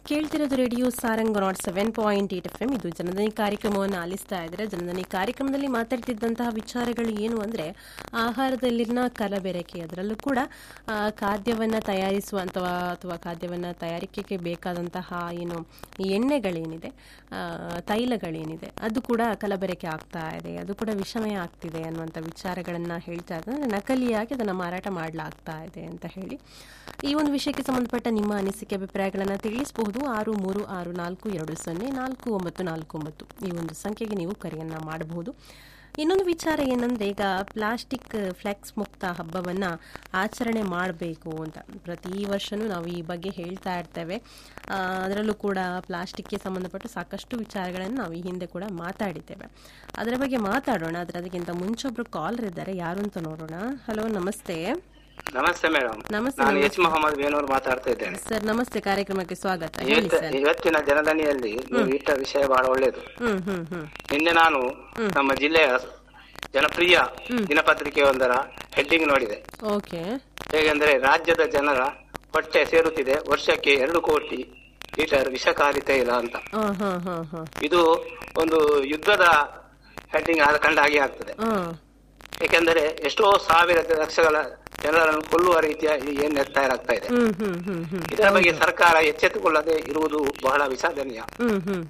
ಕೇಳ್ತಿರೋದು radio Sarang nought seven point eight F M ಇದು ಜನಧನಿ ಕಾರ್ಯಕ್ರಮವನ್ನು ಆಲಿಸ್ತಾ ಇದ್ರೆ ಜನಧನಿ ಕಾರ್ಯಕ್ರಮದಲ್ಲಿ ಮಾತಾಡ್ತಿದ್ದಂತಹ ವಿಚಾರಗಳು ಏನು ಅಂದ್ರೆ ಆಹಾರದಲ್ಲಿನ ಕಲಬೆರಕೆ ಅದರಲ್ಲೂ ಕೂಡ ಆ, ಖಾದ್ಯವನ್ನ ತಯಾರಿಸುವ ಅಥವಾ ಅಥವಾ ಖಾದ್ಯವನ್ನ ತಯಾರಿಕೆಗೆ ಬೇಕಾದಂತಹ ಏನು ಎಣ್ಣೆಗಳೇನಿದೆ ಆ, ತೈಲಗಳೇನಿದೆ ಅದು ಕೂಡ ಕಲಬೆರಕೆ ಆಗ್ತಾ ಇದೆ ಅದು ಕೂಡ ವಿಷಮಯ ಆಗ್ತಿದೆ ಅನ್ನುವಂಥ ವಿಚಾರಗಳನ್ನ ಹೇಳ್ತಾ ಇದ್ದಾರೆ ನಕಲಿಯಾಗಿ ಅದನ್ನು ಮಾರಾಟ ಮಾಡಲಾಗ್ತಾ ಇದೆ ಅಂತ ಹೇಳಿ ಈ ಒಂದು ವಿಷಯಕ್ಕೆ ಸಂಬಂಧಪಟ್ಟ ನಿಮ್ಮ ಅನಿಸಿಕೆ ಅಭಿಪ್ರಾಯಗಳನ್ನು ತಿಳಿಸಬಹುದು ಆರು ಮೂರು ಆರು ನಾಲ್ಕು ಎರಡು ಸೊನ್ನೆ ನಾಲ್ಕು ಒಂಬತ್ತು ನಾಲ್ಕು ಒಂಬತ್ತು ಈ ಒಂದು ಸಂಖ್ಯೆಗೆ ನೀವು ಕರೆಯನ್ನ ಮಾಡಬಹುದು ಇನ್ನೊಂದು ವಿಚಾರ ಏನಂದ್ರೆ ಈಗ ಪ್ಲಾಸ್ಟಿಕ್ ಫ್ಲೆಕ್ಸ್ ಮುಕ್ತ ಹಬ್ಬವನ್ನ ಆಚರಣೆ ಮಾಡಬೇಕು ಅಂತ ಪ್ರತಿ ವರ್ಷನೂ ನಾವು ಈ ಬಗ್ಗೆ ಹೇಳ್ತಾ ಇರ್ತೇವೆ ಆ, ಅದರಲ್ಲೂ ಕೂಡ ಪ್ಲಾಸ್ಟಿಕ್ಗೆ ಸಂಬಂಧಪಟ್ಟ ಸಾಕಷ್ಟು ವಿಚಾರಗಳನ್ನು ನಾವು ಈ ಹಿಂದೆ ಕೂಡ ಮಾತಾಡಿದ್ದೇವೆ ಅದರ ಬಗ್ಗೆ ಮಾತಾಡೋಣ ಅದರ ಅದಕ್ಕಿಂತ ಮುಂಚೆ ಒಬ್ರು ಕಾಲರ್ ಇದ್ದಾರೆ ಯಾರು ಅಂತ ನೋಡೋಣ ಹಲೋ ನಮಸ್ತೆ ನಮಸ್ತೆ ಮೇಡಮ್ ನಮಸ್ತೆ ನಾನು ಎಚ್ ಮೊಹಮ್ಮದ್ ಬೇನೂರ್ ಮಾತಾಡ್ತಾ ಇದ್ದೇನೆ ಸರ್ ನಮಸ್ತೆ ಕಾರ್ಯಕ್ರಮಕ್ಕೆ ಸ್ವಾಗತ ಹೇಳಿ ಇವತ್ತ- ಸರ್ ಇವತ್ತಿನ ಜನದನಿಯಲ್ಲಿ ನೀವು ಇಟ್ಟ ವಿಷಯ ಬಹಳ ಒಳ್ಳೆಯದು ಹ್ಮ್ ಹ್ಮ್ ಹ್ಮ್ ನಿನ್ನೆ ನಾನು ನಮ್ಮ ಜಿಲ್ಲೆಯ ಜನಪ್ರಿಯ ದಿನಪತ್ರಿಕೆಯೊಂದರ ಹೆಡ್ಡಿಂಗ್ ನೋಡಿದೆ ಓಕೆ ಹೇಗೆಂದ್ರೆ ರಾಜ್ಯದ ಜನರ ಹೊಟ್ಟೆ ಸೇರುತ್ತಿದೆ ವರ್ಷಕ್ಕೆ ಎರಡು ಕೋಟಿ ಲೀಟರ್ ವಿಷಕಾರಿ ತೈಲ ಅಂತ ಹಾ ಹಾ ಹಾ ಹಾ ಇದು ಒಂದು ಯುದ್ಧದ ಹೆಡ್ಡಿಂಗ್ ಆದ ಕಂಡ ಹಾಗೆ ಆಗ್ತದೆ ಹಾ ಏಕೆಂದರೆ ಎಷ್ಟೋ ಸಾವಿರ ಲಕ್ಷಗಳ ಜನರನ್ನು ಕೊಲ್ಲುವ ರೀತಿಯ ಈ ಏನ್ ತಯಾರಾಗ್ತಾ ಇದೆ ಹ್ಮ್ ಹ್ಮ್ ಹ್ಮ್ ಹ್ಮ್ ಇದರ ಬಗ್ಗೆ ಸರ್ಕಾರ ಎಚ್ಚೆತ್ತುಕೊಳ್ಳದೆ ಇರುವುದು ಬಹಳ ವಿಷಾದನೀಯ ಹ್ಮ್ ಹ್ಮ್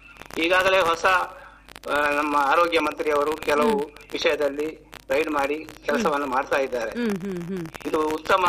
ಈಗಾಗಲೇ ಹೊಸ ಆ, ನಮ್ಮ ಆರೋಗ್ಯ ಮಂತ್ರಿಯವರು ಕೆಲವು ವಿಷಯದಲ್ಲಿ ರೈಡ್ ಮಾಡಿ ಕೆಲಸವನ್ನು ಮಾಡ್ತಾ ಇದ್ದಾರೆ ಹ್ಮ್ ಹ್ಮ್ ಹ್ಮ್ ಇದು ಉತ್ತಮ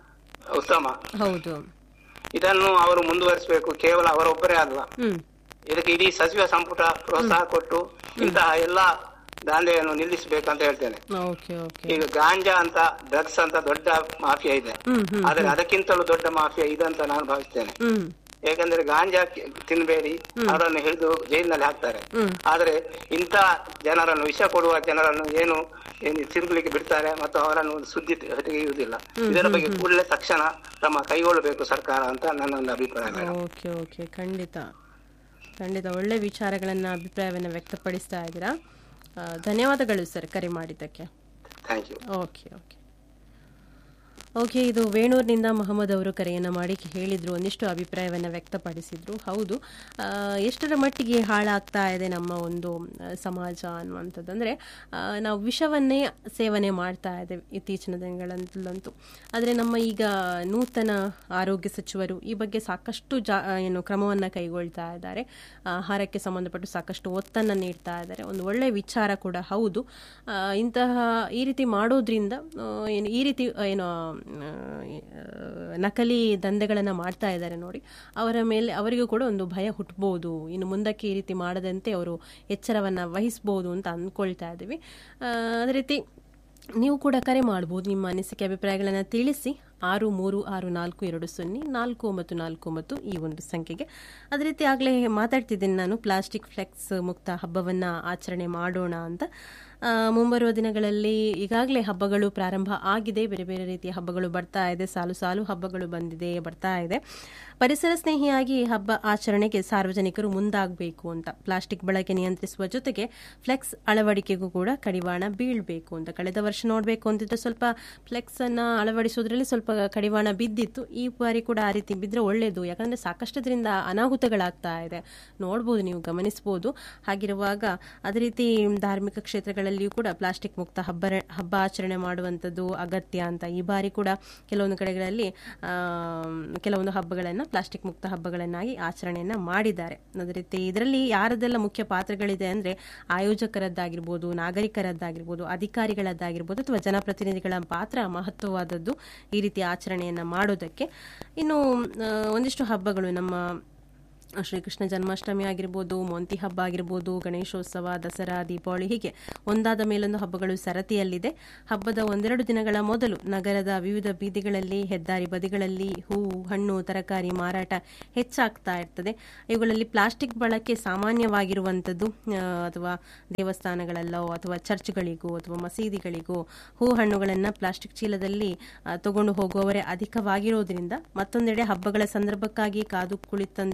ಉತ್ತಮ ಹೌದು ಇದನ್ನು ಅವರು ಮುಂದುವರಿಸಬೇಕು ಕೇವಲ ಅವರೊಬ್ಬರೇ ಅಲ್ಲ ಹ್ಮ್ ಇದಕ್ಕೆ ಇಡೀ ಸಚಿವ ಸಂಪುಟ ಪ್ರೋತ್ಸಾಹ ಕೊಟ್ಟು ಇಂತಹ ಎಲ್ಲ ದಾಂಧೆಯನ್ನು ನಿಲ್ಲಿಸಬೇಕಂತ ಹೇಳ್ತೇನೆ ಓಕೆ ಓಕೆ ಈಗ ಗಾಂಜಾ ಅಂತ ಡ್ರಗ್ಸ್ ಅಂತ ದೊಡ್ಡ ಮಾಫಿಯಾ ಇದೆ ಹ್ಮ್ ಹ್ಮ್ ಆದರೆ ಅದಕ್ಕಿಂತಲೂ ದೊಡ್ಡ ಮಾಫಿಯಾ ಇದಂತ ನಾನು ಭಾವಿಸ್ತೇನೆ ಹ್ಮ್ ಯಾಕಂದ್ರೆ ಗಾಂಜಾ ಕಿ- ತಿನ್ಬೇಡಿ ಅವರನ್ನು ಹಿಡಿದು ಜೈಲಿನಲ್ಲಿ ಹಾಕ್ತಾರೆ ಹ್ಮ್. ಆದ್ರೆ ಇಂಥ ಜನರನ್ನು ವಿಷ ಕೊಡುವ ಜನರನ್ನು ಏನು ಏನು ತಿರುಗಲಿಕ್ಕೆ ಬಿಡ್ತಾರೆ ಮತ್ತು ಅವರನ್ನು ಒಂದು ಸುದ್ದಿ ತೆ- ತೆಗೆಯುವುದಿಲ್ಲ ಇದರ ಬಗ್ಗೆ ಕೂಡಲೇ ತಕ್ಷಣ ಕ್ರಮ ಕೈಗೊಳ್ಳಬೇಕು ಸರ್ಕಾರ ಅಂತ ನನ್ನ ಒಂದು ಅಭಿಪ್ರಾಯ ಮೇಡಮ್ ಓಕೆ ಓಕೆ ಖಂಡಿತ ಖಂಡಿತ ಒಳ್ಳೆ ವಿಚಾರಗಳನ್ನ ಅಭಿಪ್ರಾಯವನ್ನು ವ್ಯಕ್ತಪಡಿಸ್ತಾ ಇದ್ದೀರಾ ಆ, ಧನ್ಯವಾದಗಳು ಸರ್ ಕರೆ ಮಾಡಿದ್ದಕ್ಕೆ thank you okay okay okay ಇದು ವೇಣೂರಿನಿಂದ ಮೊಹಮ್ಮದ್ ಅವರು ಕರೆಯನ್ನು ಮಾಡಿ ಹೇಳಿದ್ರು ಒಂದಿಷ್ಟು ಅಭಿಪ್ರಾಯವನ್ನು ವ್ಯಕ್ತಪಡಿಸಿದ್ರು ಹೌದು ಆ, ಎಷ್ಟರ ಮಟ್ಟಿಗೆ ಹಾಳಾಗ್ತಾ ಇದೆ ನಮ್ಮ ಒಂದು ಆ, ಸಮಾಜ ಅನ್ನುವಂಥದ್ದು ಅಂದರೆ ನಾವು ವಿಷವನ್ನೇ ಸೇವನೆ ಮಾಡ್ತಾ ಇದ್ದೇವೆ ಇತ್ತೀಚಿನ ದಿನಗಳಂತೂ ಆದರೆ ನಮ್ಮ ಈಗ ನೂತನ ಆರೋಗ್ಯ ಸಚಿವರು ಈ ಬಗ್ಗೆ ಸಾಕಷ್ಟು ಜಾ ಏನು ಕ್ರಮವನ್ನು ಕೈಗೊಳ್ತಾ ಇದ್ದಾರೆ ಆಹಾರಕ್ಕೆ ಸಂಬಂಧಪಟ್ಟು ಸಾಕಷ್ಟು ಒತ್ತನ್ನು ನೀಡ್ತಾ ಇದ್ದಾರೆ ಒಂದು ಒಳ್ಳೆಯ ವಿಚಾರ ಕೂಡ ಹೌದು ಆ, ಇಂತಹ ಈ ರೀತಿ ಮಾಡೋದ್ರಿಂದ ಆ, ಏನು ಈ ರೀತಿ ಆ, ಏನು ಆ, ನಕಲಿ ದಂಧೆಗಳನ್ನು ಮಾಡ್ತಾ ಇದ್ದಾರೆ ನೋಡಿ ಅವರ ಮೇಲೆ ಅವರಿಗೂ ಕೂಡ ಒಂದು ಭಯ ಹುಟ್ಟಬಹುದು ಇನ್ನು ಮುಂದಕ್ಕೆ ಈ ರೀತಿ ಮಾಡದಂತೆ ಅವರು ಎಚ್ಚರವನ್ನು ವಹಿಸ್ಬೋದು ಅಂತ ಅಂದ್ಕೊಳ್ತಾ ಇದ್ದೀವಿ ಆ, ಅದೇ ರೀತಿ ನೀವು ಕೂಡ ಕರೆ ಮಾಡ್ಬೋದು ನಿಮ್ಮ ಅನಿಸಿಕೆ ಅಭಿಪ್ರಾಯಗಳನ್ನು ತಿಳಿಸಿ ಆರು ಮೂರು ಆರು ನಾಲ್ಕು ಎರಡು ಸೊನ್ನೆ ನಾಲ್ಕು ಒಂಬತ್ತು ನಾಲ್ಕು ಒಂಬತ್ತು ಈ ಒಂದು ಸಂಖ್ಯೆಗೆ ಅದೇ ರೀತಿ ಆಗಲೇ ಮಾತಾಡ್ತಿದ್ದೀನಿ ನಾನು ಪ್ಲಾಸ್ಟಿಕ್ ಫ್ಲೆಕ್ಸ್ ಮುಕ್ತ ಹಬ್ಬವನ್ನು ಆಚರಣೆ ಮಾಡೋಣ ಅಂತ ಆ, ಮುಂಬರುವ ದಿನಗಳಲ್ಲಿ ಈಗಾಗಲೇ ಹಬ್ಬಗಳು ಪ್ರಾರಂಭ ಆಗಿದೆ ಬೇರೆ ಬೇರೆ ರೀತಿಯ ಹಬ್ಬಗಳು ಬರ್ತಾ ಇದೆ ಸಾಲು ಸಾಲು ಹಬ್ಬಗಳು ಬಂದಿದೆ ಬರ್ತಾ ಇದೆ ಪರಿಸರ ಸ್ನೇಹಿಯಾಗಿ ಹಬ್ಬ ಆಚರಣೆಗೆ ಸಾರ್ವಜನಿಕರು ಮುಂದಾಗಬೇಕು ಅಂತ ಪ್ಲಾಸ್ಟಿಕ್ ಬಳಕೆ ನಿಯಂತ್ರಿಸುವ ಜೊತೆಗೆ ಫ್ಲೆಕ್ಸ್ ಅಳವಡಿಕೆಗೂ ಕೂಡ ಕಡಿವಾಣ ಬೀಳಬೇಕು ಅಂತ ಕಳೆದ ವರ್ಷ ನೋಡಬೇಕು ಅಂತಿದ್ರೆ ಸ್ವಲ್ಪ ಫ್ಲೆಕ್ಸ್ ಅನ್ನ ಅಳವಡಿಸೋದ್ರಲ್ಲಿ ಸ್ವಲ್ಪ ಕಡಿವಾಣ ಬಿದ್ದಿತ್ತು ಈ ಬಾರಿ ಕೂಡ ಆ ರೀತಿ ಬಿದ್ದರೆ ಒಳ್ಳೆಯದು ಯಾಕಂದ್ರೆ ಸಾಕಷ್ಟು ಇದರಿಂದ ಅನಾಹುತಗಳಾಗ್ತಾ ಇದೆ ನೋಡ್ಬೋದು ನೀವು ಗಮನಿಸಬಹುದು ಹಾಗಿರುವಾಗ ಅದೇ ರೀತಿ ಧಾರ್ಮಿಕ ಕ್ಷೇತ್ರಗಳಲ್ಲಿಯೂ ಕೂಡ ಪ್ಲಾಸ್ಟಿಕ್ ಮುಕ್ತ ಹಬ್ಬ ಹಬ್ಬ ಆಚರಣೆ ಮಾಡುವಂಥದ್ದು ಅಗತ್ಯ ಅಂತ ಈ ಬಾರಿ ಕೂಡ ಕೆಲವೊಂದು ಕಡೆಗಳಲ್ಲಿ ಆ, ಕೆಲವೊಂದು ಹಬ್ಬಗಳನ್ನು ಪ್ಲಾಸ್ಟಿಕ್ ಮುಕ್ತ ಹಬ್ಬಗಳನ್ನಾಗಿ ಆಚರಣೆಯನ್ನ ಮಾಡಿದ್ದಾರೆ ಅದೇ ರೀತಿ ಇದರಲ್ಲಿ ಯಾರದೆಲ್ಲ ಮುಖ್ಯ ಪಾತ್ರಗಳಿದೆ ಅಂದ್ರೆ ಆಯೋಜಕರದ್ದಾಗಿರ್ಬೋದು ನಾಗರಿಕರದ್ದಾಗಿರ್ಬೋದು ಅಧಿಕಾರಿಗಳದ್ದಾಗಿರ್ಬೋದು ಅಥವಾ ಜನಪ್ರತಿನಿಧಿಗಳ ಪಾತ್ರ ಮಹತ್ವವಾದದ್ದು ಈ ರೀತಿ ಆಚರಣೆಯನ್ನ ಮಾಡೋದಕ್ಕೆ ಇನ್ನು ಆ, ಒಂದಿಷ್ಟು ಹಬ್ಬಗಳು ನಮ್ಮ ಶ್ರೀಕೃಷ್ಣ ಜನ್ಮಾಷ್ಟಮಿ ಆಗಿರ್ಬೋದು ಮೊಂತಿ ಹಬ್ಬ ಆಗಿರ್ಬೋದು ಗಣೇಶೋತ್ಸವ ದಸರಾ ದೀಪಾವಳಿ ಹೀಗೆ ಒಂದಾದ ಮೇಲೊಂದು ಹಬ್ಬಗಳು ಸರತಿಯಲ್ಲಿದೆ ಹಬ್ಬದ ಒಂದೆರಡು ದಿನಗಳ ಮೊದಲು ನಗರದ ವಿವಿಧ ಬೀದಿಗಳಲ್ಲಿ ಹೆದ್ದಾರಿ ಬದಿಗಳಲ್ಲಿ ಹೂವು ಹಣ್ಣು ತರಕಾರಿ ಮಾರಾಟ ಹೆಚ್ಚಾಗ್ತಾ ಇರ್ತದೆ ಇವುಗಳಲ್ಲಿ ಪ್ಲಾಸ್ಟಿಕ್ ಬಳಕೆ ಸಾಮಾನ್ಯವಾಗಿರುವಂಥದ್ದು ಆ, ಅಥವಾ ದೇವಸ್ಥಾನಗಳಲ್ಲೋ ಅಥವಾ ಚರ್ಚ್ಗಳಿಗೋ ಅಥವಾ ಮಸೀದಿಗಳಿಗೋ ಹೂ ಹಣ್ಣುಗಳನ್ನು ಪ್ಲಾಸ್ಟಿಕ್ ಚೀಲದಲ್ಲಿ ಆ, ತಗೊಂಡು ಹೋಗುವವರೇ ಅಧಿಕವಾಗಿರೋದ್ರಿಂದ ಮತ್ತೊಂದೆಡೆ ಹಬ್ಬಗಳ ಸಂದರ್ಭಕ್ಕಾಗಿ ಕಾದು ಕುಳಿತಂತಿರುವ ಕೆಲವು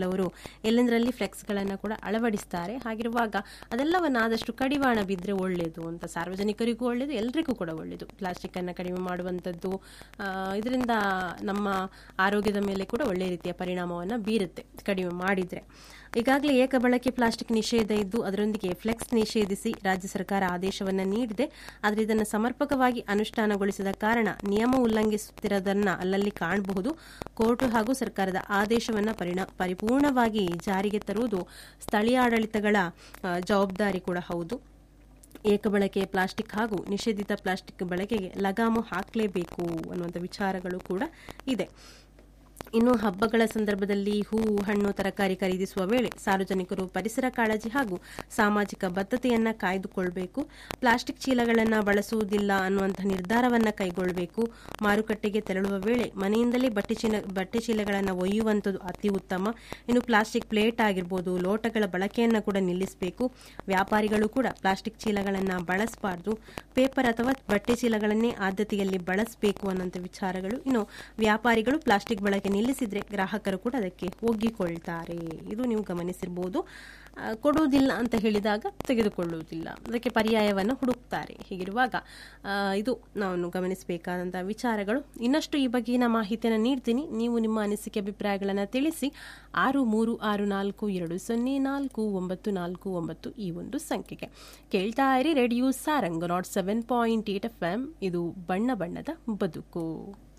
ಕೆಲವರು ಎಲ್ಲೆಂದರಲ್ಲಿ ಫ್ಲೆಕ್ಸ್ಗಳನ್ನು ಕೂಡ ಅಳವಡಿಸ್ತಾರೆ ಹಾಗಿರುವಾಗ ಅದೆಲ್ಲವನ್ನು ಆದಷ್ಟು ಕಡಿವಾಣ ಬಿದ್ದರೆ ಒಳ್ಳೆಯದು ಅಂತ ಸಾರ್ವಜನಿಕರಿಗೂ ಒಳ್ಳೆಯದು ಎಲ್ರಿಗೂ ಕೂಡ ಒಳ್ಳೆಯದು ಪ್ಲಾಸ್ಟಿಕ್ಕನ್ನು ಕಡಿಮೆ ಮಾಡುವಂಥದ್ದು ಇದರಿಂದ ನಮ್ಮ ಆರೋಗ್ಯದ ಮೇಲೆ ಕೂಡ ಒಳ್ಳೆಯ ರೀತಿಯ ಪರಿಣಾಮವನ್ನು ಬೀರುತ್ತೆ ಕಡಿಮೆ ಮಾಡಿದರೆ ಈಗಾಗಲೇ ಏಕಬಳಕೆ ಪ್ಲಾಸ್ಟಿಕ್ ನಿಷೇಧ ಇದ್ದು ಅದರೊಂದಿಗೆ ಫ್ಲೆಕ್ಸ್ ನಿಷೇಧಿಸಿ ರಾಜ್ಯ ಸರ್ಕಾರ ಆದೇಶವನ್ನು ನೀಡಿದೆ ಆದರೆ ಇದನ್ನು ಸಮರ್ಪಕವಾಗಿ ಅನುಷ್ಠಾನಗೊಳಿಸದ ಕಾರಣ ನಿಯಮ ಉಲ್ಲಂಘಿಸುತ್ತಿರೋದನ್ನ ಅಲ್ಲಲ್ಲಿ ಕಾಣಬಹುದು ಕೋರ್ಟ್ ಹಾಗೂ ಸರ್ಕಾರದ ಆದೇಶವನ್ನು ಪರಿಣಾ ಪರಿಪೂರ್ಣವಾಗಿ ಜಾರಿಗೆ ತರುವುದು ಸ್ಥಳೀಯ ಆಡಳಿತಗಳ ಆ, ಜವಾಬ್ದಾರಿ ಕೂಡ ಹೌದು ಏಕಬಳಕೆ ಪ್ಲಾಸ್ಟಿಕ್ ಹಾಗೂ ನಿಷೇಧಿತ ಪ್ಲಾಸ್ಟಿಕ್ ಬಳಕೆಗೆ ಲಗಾಮು ಹಾಕಲೇಬೇಕು ಅನ್ನುವಂಥ ವಿಚಾರಗಳು ಕೂಡ ಇದೆ ಇನ್ನು ಹಬ್ಬಗಳ ಸಂದರ್ಭದಲ್ಲಿ ಹೂವು ಹಣ್ಣು ತರಕಾರಿ ಖರೀದಿಸುವ ವೇಳೆ ಸಾರ್ವಜನಿಕರು ಪರಿಸರ ಕಾಳಜಿ ಹಾಗೂ ಸಾಮಾಜಿಕ ಬದ್ಧತೆಯನ್ನ ಕಾಯ್ದುಕೊಳ್ಬೇಕು ಪ್ಲಾಸ್ಟಿಕ್ ಚೀಲಗಳನ್ನು ಬಳಸುವುದಿಲ್ಲ ಅನ್ನುವಂಥ ನಿರ್ಧಾರವನ್ನ ಕೈಗೊಳ್ಳಬೇಕು ಮಾರುಕಟ್ಟೆಗೆ ತೆರಳುವ ವೇಳೆ ಮನೆಯಿಂದಲೇ ಬಟ್ಟೆ ಚೀಲ ಬಟ್ಟೆ ಚೀಲಗಳನ್ನು ಒಯ್ಯುವಂಥದ್ದು ಅತಿ ಉತ್ತಮ ಇನ್ನು ಪ್ಲಾಸ್ಟಿಕ್ ಪ್ಲೇಟ್ ಆಗಿರ್ಬೋದು ಲೋಟಗಳ ಬಳಕೆಯನ್ನು ಕೂಡ ನಿಲ್ಲಿಸಬೇಕು ವ್ಯಾಪಾರಿಗಳು ಕೂಡ ಪ್ಲಾಸ್ಟಿಕ್ ಚೀಲಗಳನ್ನು ಬಳಸಬಾರ್ದು ಪೇಪರ್ ಅಥವಾ ಬಟ್ಟೆ ಚೀಲಗಳನ್ನೇ ಆದ್ಯತೆಯಲ್ಲಿ ಬಳಸಬೇಕು ಅನ್ನೋಂಥ ವಿಚಾರಗಳು ಇನ್ನು ವ್ಯಾಪಾರಿಗಳು ಪ್ಲಾಸ್ಟಿಕ್ ಬಳಕೆ ನಿಲ್ಲಿಸಿದ್ರೆ ಗ್ರಾಹಕರು ಕೂಡ ಅದಕ್ಕೆ ಒಗ್ಗಿಕೊಳ್ತಾರೆ ಇದು ನೀವು ಗಮನಿಸಿರ್ಬೋದು ಆ, ಕೊಡುವುದಿಲ್ಲ ಅಂತ ಹೇಳಿದಾಗ ತೆಗೆದುಕೊಳ್ಳುವುದಿಲ್ಲ ಅದಕ್ಕೆ ಪರ್ಯಾಯವನ್ನು ಹುಡುಕ್ತಾರೆ ಹೀಗಿರುವಾಗ ಆ, ಇದು ನಾನು ಗಮನಿಸಬೇಕಾದಂಥ ವಿಚಾರಗಳು ಇನ್ನಷ್ಟು ಈ ಬಗೆಗಿನ ಮಾಹಿತಿಯನ್ನು ನೀಡ್ತೀನಿ ನೀವು ನಿಮ್ಮ ಅನಿಸಿಕೆ ಅಭಿಪ್ರಾಯಗಳನ್ನು ತಿಳಿಸಿ ಆರು ಮೂರು ಆರು ನಾಲ್ಕು ಎರಡು ಸೊನ್ನೆ ನಾಲ್ಕು ಒಂಬತ್ತು ನಾಲ್ಕು ಒಂಬತ್ತು ಈ ಒಂದು ಸಂಖ್ಯೆಗೆ ಕೇಳ್ತಾ ಇರಿ radio Sarang nought seven point eight F M ಇದು ಬಣ್ಣ ಬಣ್ಣದ ಬದುಕು